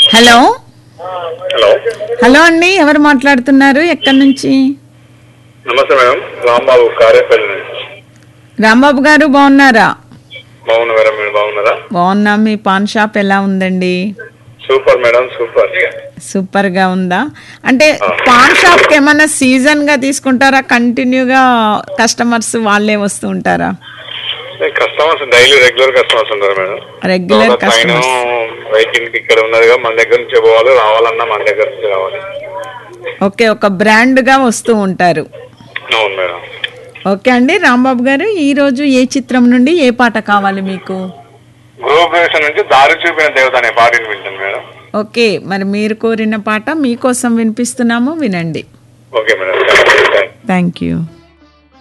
hello hello hello అండి ఎవరు మాట్లాడుతున్నారు ఎక్కడి నుంచి నమస్తే మేడం రాంబాబు కారేపల్లి నుంచి రాంబాబు గారు బాగున్నారా బాగున్నా మేడం మీరు బాగున్నారా బాగున్నాం మీ పాన్ షాప్ ఎలా ఉందండి సూపర్ మేడం సూపర్ సూపర్ గా ఉందా అంటే పాన్ షాప్ కి ఏమన్నా సీజన్ గా తీసుకుంటారా కంటిన్యూగా కస్టమర్స్ వాళ్ళే వస్తూ ఉంటారా కస్టమర్స్ డైలీ రెగ్యులర్ కస్టమర్స్ ఉంటారు మేడం రెగ్యులర్ పైన కస్టమర్స్ వెహికల్ ఇక్కడ ఉన్నదిగా మన దగ్గర నుంచి పోవాలి రావాలన్నా మన దగ్గర నుంచి రావాలి ఓకే ఒక బ్రాండ్ గా వస్తూ ఉంటారు అవును మేడం ఓకే అండి రాంబాబు గారు ఈ రోజు ఏ చిత్రం నుండి ఏ పాట కావాలి మీకు గృహప్రవేశం నుంచి దారి చూపిన దేవత అనే పాటని వింటాను మేడం ఓకే మరి మీరు కోరిన పాట మీకోసం వినిపిస్తున్నాము వినండి okay madam thank you thank you